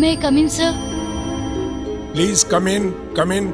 May come in sir please come in come in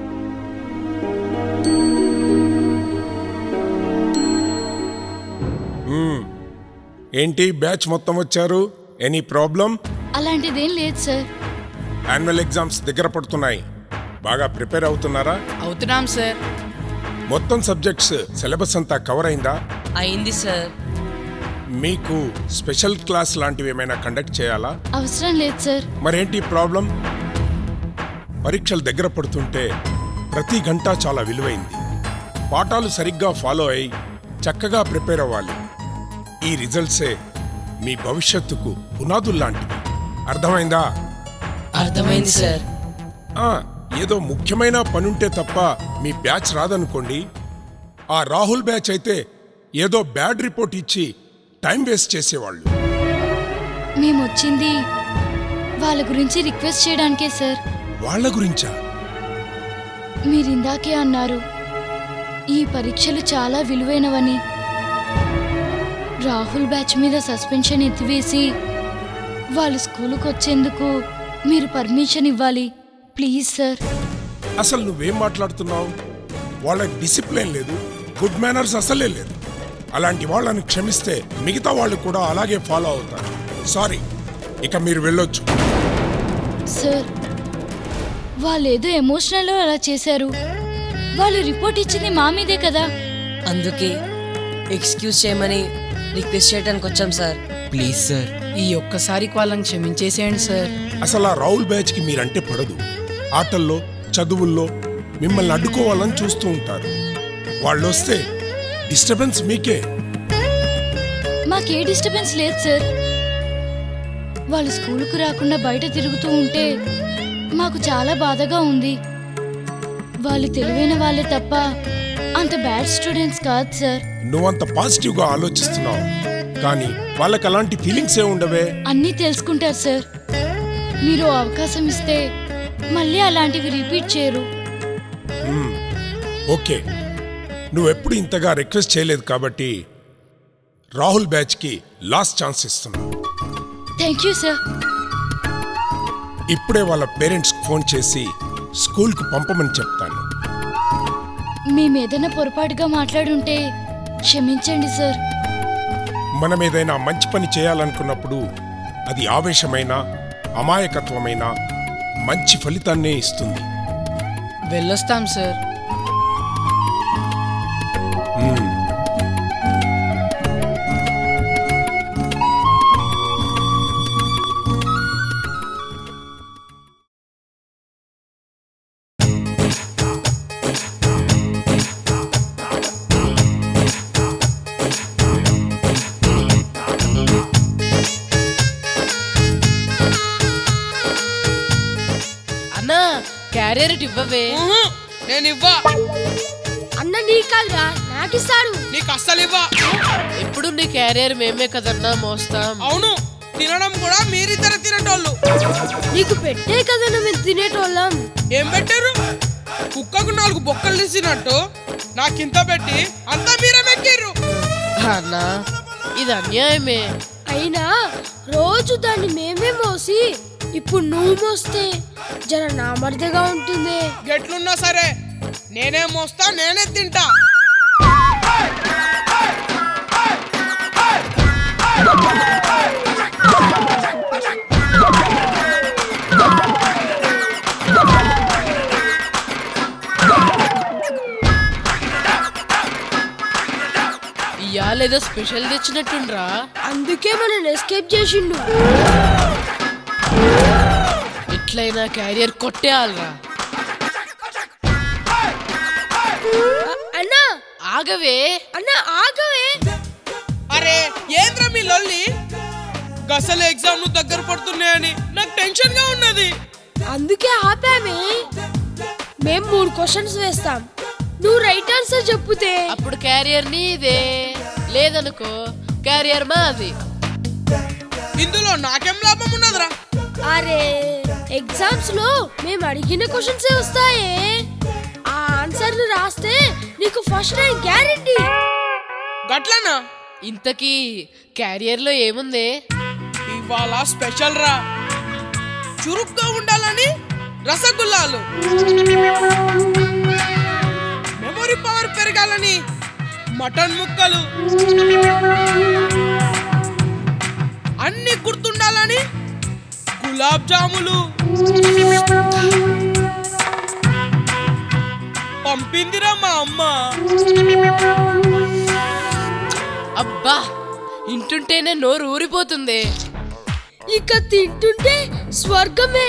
ఏంటి batch మొత్తం వచ్చారు ఎనీ ప్రాబ్లం అలాంటిదేం లేదు సార్ యాన్యువల్ ఎగ్జామ్స్ దగ్గర పడుతున్నాయి బాగా ప్రిపేర్ అవుతున్నారా అవుతున్నాం సార్ మొత్తం సబ్జెక్ట్స్ సిలబస్ అంతా కవర్ అయిందా అయింది సార్ మీకు స్పెషల్ క్లాస్ లాంటివి ఏమైనా కండక్ట్ చేయాలా అవసరం లేదు సార్ మరేంటి ప్రాబ్లం పరీక్షలు దగ్గర పడుతుంటే ప్రతి గంట చాలా విలువైంది పాఠాలు సరిగ్గా ఫాలో అయి చక్కగా ప్రిపేర్ అవ్వాలి ఈ రిజల్ట్సే మీ భవిష్యత్తుకు పునాదుల్లాంటివి అర్థమైందా అర్థమైంది సార్ ఆ, ఏదో ముఖ్యమైన పనుంటే తప్ప మీ బ్యాచ్ రాదనుకోండి ఆ రాహుల్ బ్యాచ్ అయితే ఏదో బ్యాడ్ రిపోర్ట్ ఇచ్చి టైం వేస్ట్ చేసేవాళ్ళు మేము వచ్చింది వాళ్ళ గురించి రిక్వెస్ట్ చేయడానికే సార్ వాళ్ళ గురించా మీరు ఇందాకే అన్నారు ఈ పరీక్షలు చాలా విలువైనవని రాహుల్ బ్యాచ్ మీద సస్పెన్షన్ ఎత్తివేసి వాళ్ళు స్కూలుకు వచ్చేందుకు మీరు పర్మిషన్ ఇవ్వాలి ప్లీజ్ సార్ అసలు నువ్వేం మాట్లాడుతున్నావు వాళ్ళకి డిసిప్లిన్ లేదు గుడ్ మేనర్స్ అసలే లేదు అలాంటి వాళ్ళని క్షమిస్తే మిగతా వాళ్ళు కూడా అలాగే ఫాలో అవుతారు సారీ ఇక మీరు వెళ్ళొచ్చు సార్ వాళ్ళు ఏదో ఎమోషనల్ అలా చేశారు వాళ్ళు రిపోర్ట్ ఇచ్చింది మా మీదే కదా అందుకే ఎక్స్క్యూజ్ చేయమని రిక్వెస్ట్ చేయడానికి వచ్చాం సార్ ప్లీజ్ సార్ ఈ ఒక్కసారికి వాళ్ళని క్షమించేసేయండి సార్ అసలు ఆ రాహుల్ బ్యాచ్కి మీరంటే పడదు ఆటల్లో చదువుల్లో మిమ్మల్ని అడ్డుకోవాలని చూస్తూ ఉంటారు వాళ్ళు వస్తే డిస్టర్బెన్స్ మీకే మాకే డిస్టర్బెన్స్ లేదు సార్ వాళ్ళు స్కూలుకు రాకుండా బయట తిరుగుతూ ఉంటే మాకు చాలా బాధగా ఉంది వాళ్ళు తెలివైన వాళ్ళే తప్ప అంత బ్యాడ్ స్టూడెంట్స్ కాదు సార్ నువ్వంత పాజిటివ్గా ఆలోచిస్తున్నావు కానీ వాళ్ళకి అలాంటి ఫీలింగ్స్ ఏ ఉండవే అన్నీ తెలుసుకుంటారు సార్ మీరు అవకాశం ఇస్తే మళ్ళీ అలాంటివి రిపీట్ చేయరు ఓకే నువ్వెప్పుడు ఇంతగా రిక్వెస్ట్ చేయలేదు కాబట్టి రాహుల్ బ్యాచ్కి లాస్ట్ ఛాన్స్ ఇస్తున్నావు థ్యాంక్ యూ సార్ ఇప్పుడే వాళ్ళ పేరెంట్స్కి ఫోన్ చేసి స్కూల్కి పంపమని చెప్తాను మేము ఏదైనా పొరపాటుగా మాట్లాడుంటే క్షమించండి సార్ మనం ఏదైనా మంచి పని చేయాలనుకున్నప్పుడు అది ఆవేశమైన అమాయకత్వమైన మంచి ఫలితాన్నే ఇస్తుంది వెళ్ళొస్తాం సార్ అన్నా క్యారియర్ ఇవ్వవే ఊహు, నేను ఇవ్వా అన్న నీ కాదురా నాకిస్తాడు నీకు అస్సలు ఇవ్వా ఎప్పుడు నీ క్యారియర్ మేమే కదన్నా మోస్తాం అవును తినడం కూడా మీరిద్దరు తినేటోళ్ళు నీకు పెట్టే కదా మేము తినేటోళ్ళం ఏం పెట్టారు కుక్కకు నాలుగు బొక్కలు తీసినట్టు నాకింత పెట్టి అంతా మీరే మెక్కిర్రు అన్నా ఇది అన్యాయమే అయినా రోజు దాన్ని మేమే మోసి ఇప్పుడు నువ్వు మోస్తే జర నామర్దగా ఉంటుంది ఎట్లున్నా సరే నేనే మోస్తా నేనే తింటా ఇవాళ ఏదో స్పెషల్ తెచ్చినట్టుండ్రా అందుకే మనం ఎస్కేప్ చేసిండు ఎట్లయినా క్యారియర్ కొట్టేయాలరా అ- అన్నా ఆగవే అన్నా ఆగవే అరే ఏంద్ర మీ లొల్లి గసలు ఎగ్జామ్లు దగ్గర పడుతున్నాయని నాకు టెన్షన్ గా ఉన్నది అందుకే ఆపామే మేం మూడు క్వశ్చన్స్ వేస్తాం నువ్వు రైట్ ఆన్సర్ చెప్పుతే అప్పుడు క్యారియర్ నీదే లేదనుకో క్యారియర్ మాది ఇందులో నాకేం లాభం ఉన్నదిరా అరే ఎగ్జామ్స్ లో మేము అడిగిన క్వశ్చన్స్ వస్తాయే ఆ ఆన్సర్లు రాస్తే నీకు ఫస్ట్ ర్యాంక్ గ్యారెంటీ గట్లనా ఇంతకీ క్యారియర్ లో ఏముంది ఇవాళ స్పెషల్ రా చురుగ్గా ఉండాలని రసగుల్లాలు మెమొరీ పవర్ పెరగాలని మటన్ ముక్కలు అన్ని గుర్తుండాలని గులాబ్ జాములు పంపిందిరా మా అమ్మ అబ్బా ఇంటుంటేనే నోరు ఊరిపోతుంది ఇక తింటుంటే స్వర్గమే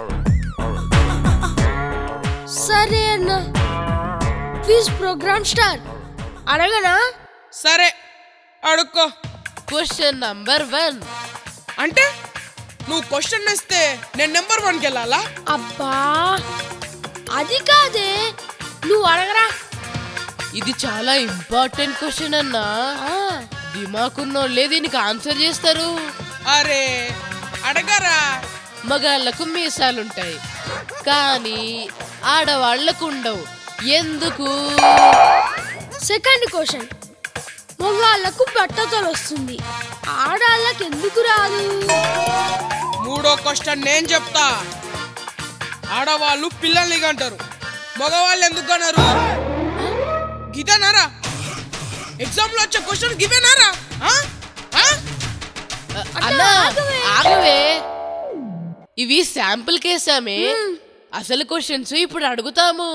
సరే అన్న క్విజ్ ప్రోగ్రామ్ స్టార్ అడగనా సరే అడుక్కో క్వశ్చన్ నంబర్ వన్ అంటే నువ్వు క్వశ్చన్ వేస్తే నేను నెంబర్ వన్కి వెళ్ళాలా అబ్బా అది కాదే నువ్వు అడగరా ఇది చాలా ఇంపార్టెంట్ క్వశ్చన్ అన్నా ఆ, దిమాకున్నోళ్ళే దీనికి ఆన్సర్ చేస్తారు అరే అడగరా మగాళ్ళకు మీసాలుంటాయి కానీ ఆడవాళ్లకు ఉండవు ఎందుకు సెకండ్ క్వశ్చన్ మగవాళ్ళకు బట్టతలు వస్తుంది ఆడాళ్ళకి ఎందుకు రాదు మూడో క్వశ్చన్ నేను చెప్తా ఆడవాళ్ళు పిల్లల్ని అంటారు మగవాళ్ళు ఎందుకు అన్నారు గిదేనారా ఎగ్జామ్ లో వచ్చే క్వశ్చన్ గివేనారా ఆ? ఆ? అన్నా ఆగవే. ఆగవే ఇవి శాంపుల్ కేసామే అసలు క్వశ్చన్స్ ఇప్పుడు అడుగుతాము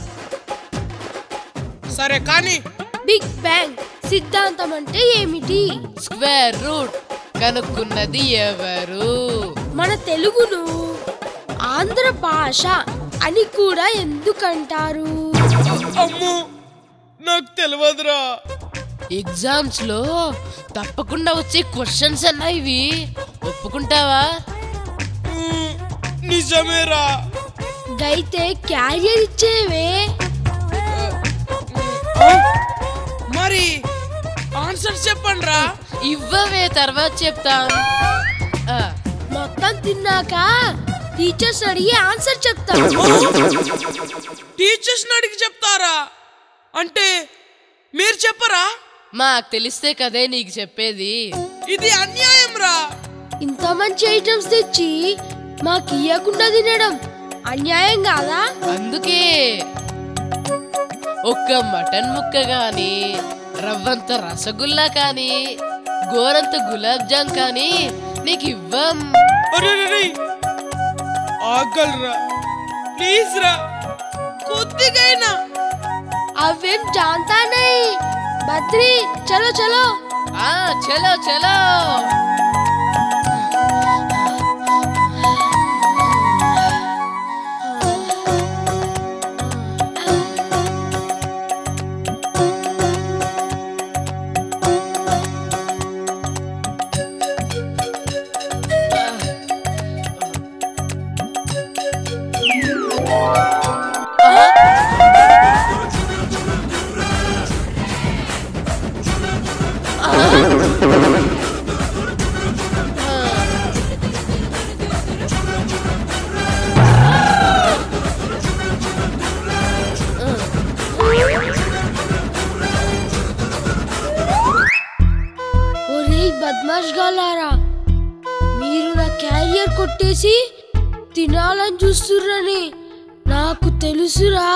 సరే కానీ బిగ్ బ్యాంగ్ సిద్ధాంతం అంటే ఏమిటి స్క్వేర్ రూట్ కనుక్కున్నది ఎవరు మన తెలుగును ఆంధ్ర భాష అని కూడా ఎందుకంటారు అమ్ము నాకు తెలియదురా ఎగ్జామ్స్ లో తప్పకుండా వచ్చే క్వశ్చన్స్ అన్నా ఇవి ఒప్పుకుంటావా ఉమ్, నిజమేరా గైతే క్యారియర్ ఇచ్చేవే ఆ? మరి ఆన్సర్ చెప్పండి రా ఇవ్వవే తర్వాత చెప్తాం ఆ, మొత్తం తిన్నాక టీచర్స్ అడిగి ఆన్సర్ చెప్తాం టీచర్స్ అడిగి చెప్తారా అంటే మీరు చెప్పరా మాకు తెలిస్తే కదే నీకు చెప్పేది ఇది అన్యాయం రా ఇంత మంచి ఐటమ్స్ తెచ్చి మాకు ఇయ్యకుండా తినడం అన్యాయం కాదా అందుకే ఒక్క మటన్ ముక్క గాని రవ్వంత రసగుల్లా కానీ గోరంత గులాబ్ జామ్ కానీ నీకు ఇవ్వం అరే రే, రే. ఆగలరా ప్లీజ్ రా కొద్దిగైనా అవేం జాంతానై బద్రి చలో చలో ఆ చలో చలో ఒరే బద్మాష్ గాలారా మీరు నా క్యారియర్ కొట్టేసి తినాలని చూస్తుర్రని నాకు తెలుసురా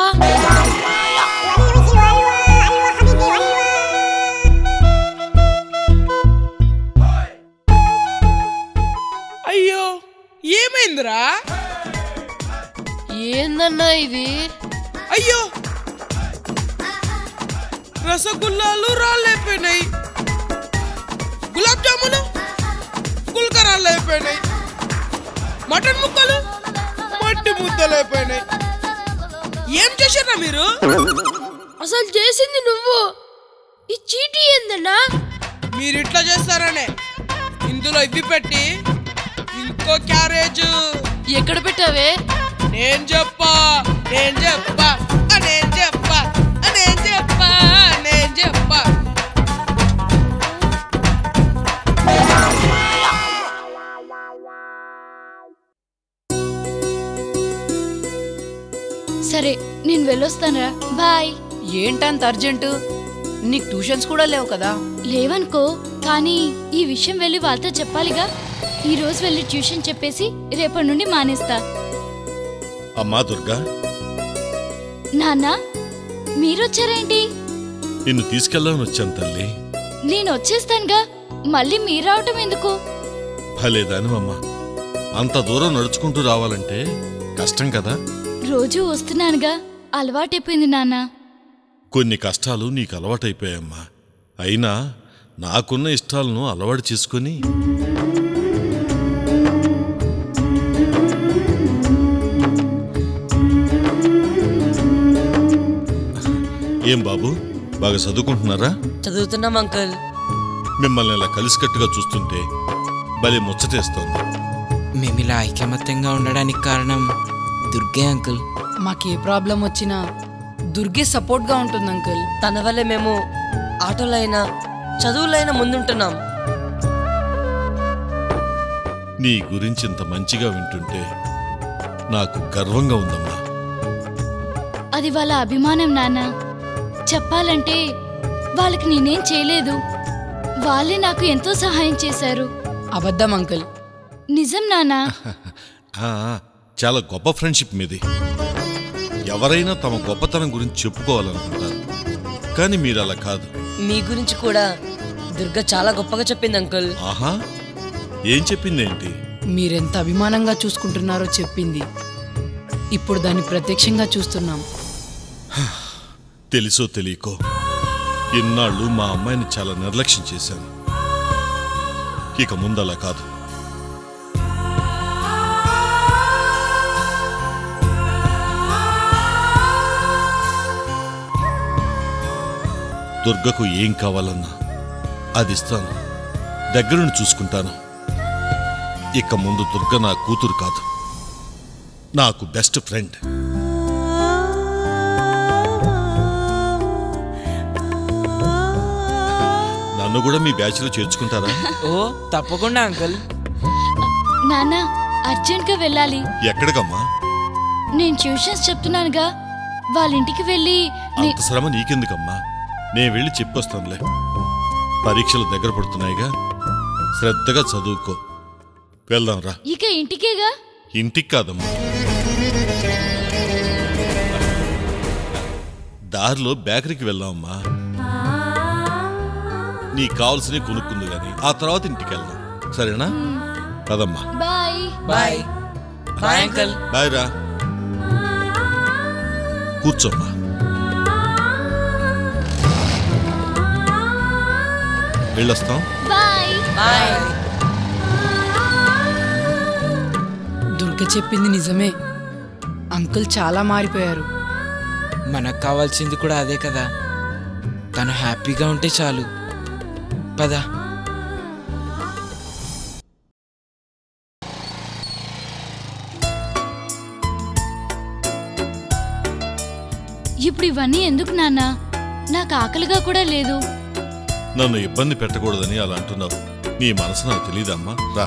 అయ్యో ఏమైందిరా ఏందన్నా ఇది అయ్యో రసగుల్లాలు రాళ్ళైపోయినాయి గులాబ్ జాములు గుల్కరాళ్ళు అయిపోయినాయి మటన్ ముక్కలు మట్టి ముద్దలు అయిపోయినాయి ఏం చేశారా మీరు అసలు చేసింది నువ్వు ఈ చీటీ ఏందన్నా మీరు ఇట్లా చేస్తారనే ఇందులో ఇవి పెట్టి ఇంకో క్యారేజ్ ఎక్కడ పెట్టావే నేను చెప్పా నేను చెప్పా ఆ నేను చెప్పా ఆ నేను చెప్పా నేను చెప్పా సరే నేను వెళ్ళొస్తానరా బాయ్ ఏంటంత అర్జెంటు నీకు ట్యూషన్స్ కూడా లేవు కదా లేవనుకో కానీ ఈ విషయం వెళ్ళి వాళ్ళతో చెప్పాలిగా ఈ రోజు వెళ్ళి ట్యూషన్ చెప్పేసి రేపటి నుండి మానేస్తా అమ్మా దుర్గా నాన్న మీరొచ్చారేంటి నిన్ను తీసుకెళ్దామని వచ్చాను తల్లి నేను వచ్చేస్తానుగా మళ్ళీ మీరు రావటం ఎందుకు భలేదానివమ్మా అంత దూరం నడుచుకుంటూ రావాలంటే కష్టం కదా రోజూ వస్తున్నానుగా అలవాటైపోయింది నాన్న కొన్ని కష్టాలు నీకు అలవాటైపోయాయమ్మా అయినా నాకున్న ఇష్టాలను అలవాటు చేసుకొని ఏం బాబు బాగా చదువుకుంటున్నారా చదువుతున్నాం అంకుల్ మిమ్మల్ని ఇలా కలిసికట్టుగా చూస్తుంటే భలే ముచ్చటేస్తోంది మేము ఇలా ఐకమత్యంగా ఉండడానికి కారణం దుర్గే అంకుల్ మాకే ప్రాబ్లం వచ్చినా దుర్గే సపోర్ట్గా ఉంటుంది అంకుల్ తన వల్లే మేము ఆటోలో అయినా చదువులో అయినా ముందుంటున్నాం నీ గురించి ఇంత మంచిగా వింటుంటే నాకు గర్వంగా ఉందమ్మా అది వాళ్ళ అభిమానం నాన్న చెప్పాలంటే వాళ్ళకి నేనేం చేయలేదు వాళ్ళే నాకు ఎంతో సహాయం చేశారు అబద్ధం అంకుల్ నిజం నాన్న ఆ, చాలా గొప్ప ఫ్రెండ్షిప్ మీది ఎవరైనా తమ గొప్పతనం గురించి చెప్పుకోవాలనుకుంటారు కానీ మీరు అలా కాదు మీ గురించి కూడా దుర్గ చాలా గొప్పగా చెప్పింది అంకుల్ ఆహా ఏం చెప్పిందేంటి మీరెంత అభిమానంగా చూసుకుంటున్నారో చెప్పింది ఇప్పుడు దాన్ని ప్రత్యక్షంగా చూస్తున్నాం తెలుసో తెలియకో ఇన్నాళ్ళు మా అమ్మాయిని చాలా నిర్లక్ష్యం చేశాను ఇక ముందు అలా కాదు దుర్గకు ఏం కావాలన్నా అది ఇస్తాను దగ్గరుండి చూసుకుంటాను ఇక ముందు దుర్గ నా కూతురు కాదు నాకు బెస్ట్ ఫ్రెండ్ నన్ను కూడా మీ బ్యాచ్లో చేర్చుకుంటారా ఓ తప్పకుండా అంకుల్ నాన్న అర్జెంట్గా వెళ్ళాలి ఎక్కడికమ్మా నేను ట్యూషన్స్ చెప్తున్నానుగా వాళ్ళ ఇంటికి వెళ్ళి నే- అంత శ్రమ నీకెందుకమ్మా నేను వెళ్ళి చెప్పొస్తానులే పరీక్షలు దగ్గర పడుతున్నాయిగా శ్రద్ధగా చదువుకో వెళ్దాం రా ఇక ఇంటికేగా ఇంటికి కాదమ్మా దారిలో బేకరీకి వెళ్దామమ్మా నీకు కావాల్సినవి కొనుక్కుంది గాని ఆ తర్వాత ఇంటికి వెళ్దాం సరేనా పదమ్మా bye bye bye uncle bye రా కూర్చోమ్మా వెళ్ళొస్తాం బాయ్ బాయ్ దుర్గ చెప్పింది నిజమే అంకుల్ చాలా మారిపోయారు మనకు కావాల్సింది కూడా అదే కదా తను హ్యాపీగా ఉంటే చాలు పద ఇప్పుడు ఇవన్నీ ఎందుకు నాన్న నాకు ఆకలిగా కూడా లేదు నన్ను ఇబ్బంది పెట్టకూడదని అలా అంటున్నావు నీ మనసు నాకు తెలియదమ్మా రా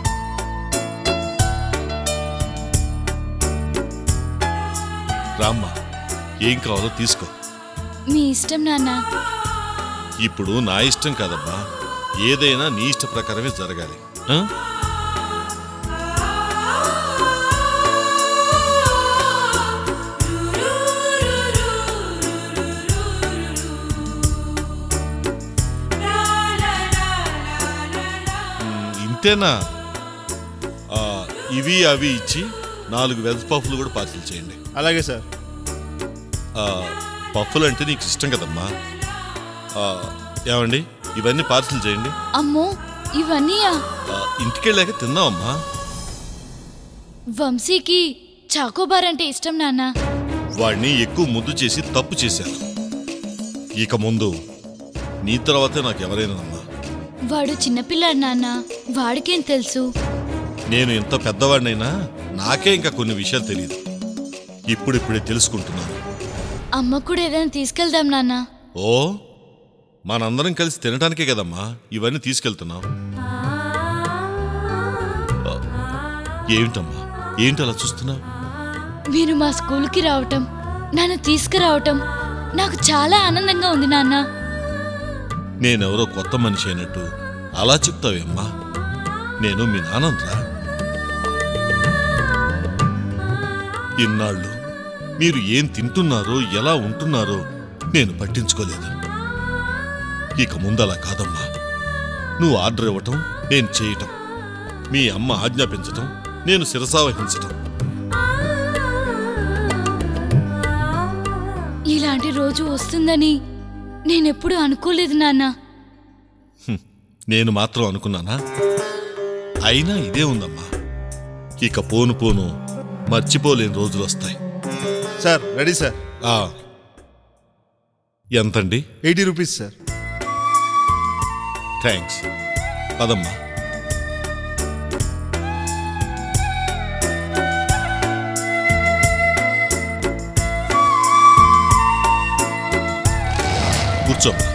రామ్మా ఏం కావాలో తీసుకో మీ ఇష్టం నాన్న ఇప్పుడు నా ఇష్టం కాదమ్మా ఏదైనా నీ ఇష్ట ప్రకారమే జరగాలి ఆ? మ్, ఇంతేనా ఆ, ఇవి అవి ఇచ్చి నాలుగు వెజ్ పఫ్లు కూడా పార్సిల్ చేయండి అలాగే సార్ ఆ, పఫ్ఫులు అంటే నీకు ఇష్టం కదమ్మా ఆ, ఏమండి ఇవన్నీ పార్సిల్ చేయండి అమ్మో ఇవన్నీయా ఆ, ఇంటికెళ్ళాక తిందామమ్మా వంశీకి చాకోబార్ అంటే ఇష్టం నాన్న వాడిని ఎక్కువ ముద్దు చేసి తప్పు చేశాను ఇక ముందు నీ తర్వాతే నాకు ఎవరైనా అమ్మా వాడు చిన్నపిల్లాడు నాన్న వాడికేం తెలుసు నేను ఎంత పెద్దవాడినైనా నాకే ఇంకా కొన్ని విషయాలు తెలియదు ఇప్పుడిప్పుడే తెలుసుకుంటున్నాను అమ్మ కూడా ఏదైనా తీసుకెళ్దాం నాన్న ఓ మనందరం కలిసి తినటానికే కదమ్మా ఇవన్నీ తీసుకెళ్తున్నాం ఆ, ఏమిటమ్మా ఏంటి అలా చూస్తున్నావు మీరు మా స్కూల్కి రావటం నన్ను తీసుకురావటం నాకు చాలా ఆనందంగా ఉంది నాన్న నేనెవరో కొత్త మనిషి అయినట్టు అలా చెప్తావేమ్మా నేను మీ నాన్నరా ఇన్నాళ్ళు మీరు ఏం తింటున్నారో ఎలా ఉంటున్నారో నేను పట్టించుకోలేదు ఇక ముందలా కాదమ్మా నువ్వు ఆర్డర్ ఇవ్వటం నేను చేయటం మీ అమ్మ ఆజ్ఞాపించటం నేను శిరసావహించటం ఇలాంటి రోజు వస్తుందని నేనెప్పుడు అనుకోలేదు నాన్న నేను మాత్రం అనుకున్నానా అయినా ఇదే ఉందమ్మా ఇక పోను పోను మర్చిపోలేని రోజులు వస్తాయి సార్ రెడీ సార్ ఆ ఎంతండి ఎయిటీ రూపీస్ సార్ థ్యాంక్స్ పదమ్మా కూర్చోమ్మా